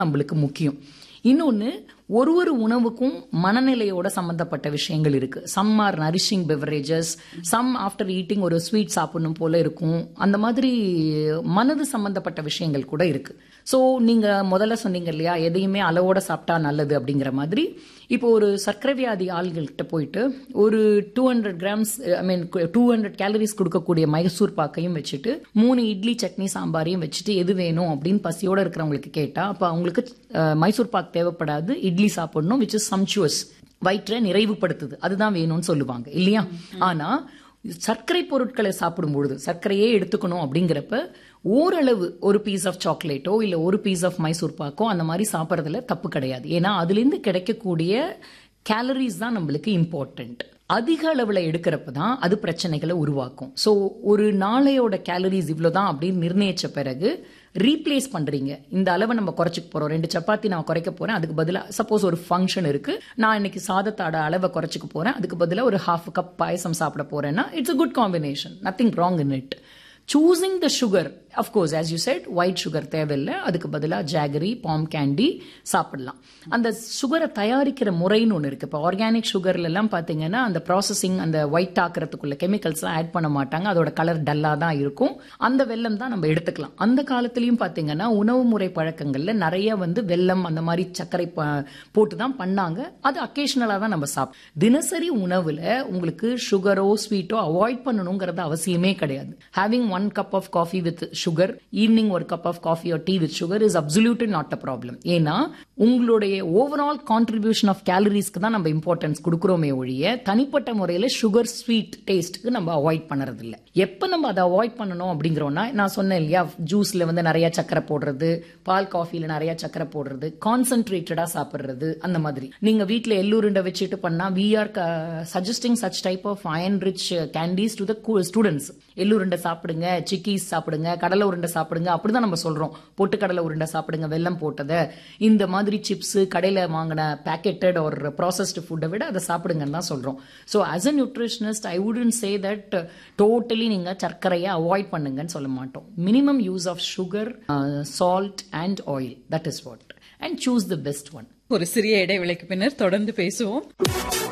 நம்மளுக்கு முக்கியம் இன்னொன்னு ஒரு ஒரு உணவுக்கும் மனநிலையோட சம்பந்தப்பட்ட விஷயங்கள் இருக்கு some are nourishing beverages some after eating ஒரு ஸ்வீட் சாப்பிடணும் போல இருக்கும் அந்த மாதிரி மனது சம்பந்தப்பட்ட விஷயங்கள் கூட இருக்கு ஸோ நீங்க முதல்ல சொன்னீங்க இல்லையா எதையுமே அளவோட சாப்பிட்டா நல்லது அப்படிங்கிற மாதிரி இப்போ ஒரு சர்க்கரை வியாதி ஆள்கள்கிட்ட போயிட்டு ஒரு two hundred grams I mean two hundred calories கொடுக்கக்கூடிய மைசூர் பாக்கையும் வச்சுட்டு மூணு இட்லி சட்னி சாம்பாரையும் வச்சுட்டு எது வேணும் அப்படின்னு பசியோட இருக்கிறவங்களுக்கு கேட்டா அப்ப அவங்களுக்கு அஹ், மைசூர் பாக் தேவைப்படாது இட்லி சாப்பிடணும் விச் இஸ் சம்ச்சுவஸ் வயிற்றை நிறைவுபடுத்துது அதுதான் வேணும்னு சொல்லுவாங்க இல்லையா ஆனா சர்க்கரை பொருட்களை சாப்பிடும் பொழுது சர்க்கரையே எடுத்துக்கணும் அப்படிங்கிறப்ப ஓரளவு ஒரு பீஸ் ஆஃப் சாக்லேட்டோ இல்ல ஒரு பீஸ் ஆஃப் மைசூர் பாக்கோ அந்த மாதிரி சாப்பிட்றதுல தப்பு கிடையாது ஏன்னா அதுலேருந்து கிடைக்கக்கூடிய கேலரிஸ் தான் நம்மளுக்கு இம்பார்ட்டன்ட் அதிக அளவுல எடுக்கிறப்ப தான் அது பிரச்சனைகளை உருவாக்கும் ஸோ ஒரு நாளையோட கேலரிஸ் இவ்வளவுதான் அப்படின்னு நிர்ணயிச்ச பிறகு ரீப்ளேஸ் பண்றீங்க இந்த அளவை நம்ம குறைச்சிக்க போறோம் ரெண்டு சப்பாத்தி நான் குறைக்க போறேன் அதுக்கு பதிலாக சப்போஸ் ஒரு ஃபங்க்ஷன் இருக்கு நான் இன்னைக்கு சாதத்தோட அளவை குறைச்சிக்க போறேன் அதுக்கு பதிலாக ஒரு ஹாஃப் கப் பாயசம் சாப்பிட போறேன்னா it's a good combination nothing wrong in it choosing the sugar of course as you said white sugar தேவையில்லை அதுக்கு பதிலாக ஜாகரி பாம் கேண்டி சாப்பிடலாம் அந்த சுகரை தயாரிக்கிற முறைன்னு ஒன்று இருக்கு இப்போ ஆர்கானிக் சுகர்ல எல்லாம் பார்த்தீங்கன்னா அந்த ப்ராசஸிங் அந்த ஒயிட் ஆக்குறதுக்குள்ள கெமிக்கல்ஸ்லாம் ஆட் பண்ண மாட்டாங்க அதோட கலர் டல்லாக தான் இருக்கும் அந்த வெல்லம் தான் நம்ம எடுத்துக்கலாம் அந்த காலத்துலயும் பார்த்தீங்கன்னா உணவு முறை பழக்கங்கள்ல நிறைய வந்து வெல்லம் அந்த மாதிரி சர்க்கரை ப- போட்டு தான் பண்ணாங்க அது அக்கேஷனலாக தான் நம்ம சாப்பிடும் தினசரி உணவுல உங்களுக்கு சுகரோ ஸ்வீட்டோ அவாய்ட் பண்ணணுங்கிறது அவசியமே கிடையாது having one cup of coffee with sugar evening ஒரு cup of coffee or tea with sugar is absolutely not a problem ஏன்னா உங்களுடைய ஓவரால் கான்ட்ரிபியூஷன் ஆஃப் கேலரிஸ்க்கு தான் நம்ம இம்பார்ட்டன்ஸ் கொடுக்குறோமே ஒழிய தனிப்பட்ட முறையில் சுகர் ஸ்வீட் டேஸ்ட்டுக்கு நம்ம அவாய்ட் பண்ணுறது இல்ல எப்போ நம்ம அதை அவாய்ட் பண்ணணும் அப்படிங்கிறோம்னா நான் சொன்னேன் இல்லையா ஜூஸ்ல வந்து நிறைய சக்கரை போடுறது பால் காஃபில நிறைய சக்கரை போடுறது கான்சென்ட்ரேட்டடா சாப்பிடுறது அந்த மாதிரி நீங்க வீட்ல எள்ளுருண்டை வச்சுட்டு பண்ணா we are suggesting such type of iron rich candies to the students எள்ளுருண்டை சாப்பிடுங்க சிக்கீஸ் சாப்பிடுங்க கடலை உருண்டை சாப்பிடுங்க அப்படிதான் நம்ம சொல்றோம் பொட்டுக்கடலை உருண்டை சாப்பிடுங்க வெல்லம் போட்டதை இந்த மாதிரி சிப்ஸ் கடையில வாங்கின பேக்கெட்டட் ஒரு ப்ராசஸ்டு ஃபுட்டை விட அதை சாப்பிடுங்கன்னு தான் சொல்றோம் so as a nutritionist I wouldn't say that totally நீங்க சர்க்கரையை அவாய்ட் பண்ணுங்கன்னு சொல்ல மாட்டோம் minimum use of sugar salt and oil that is what and choose the best one ஒரு சிறிய இடைவேளைக்கு பின்னர் தொடர்ந்து பேசுவோம்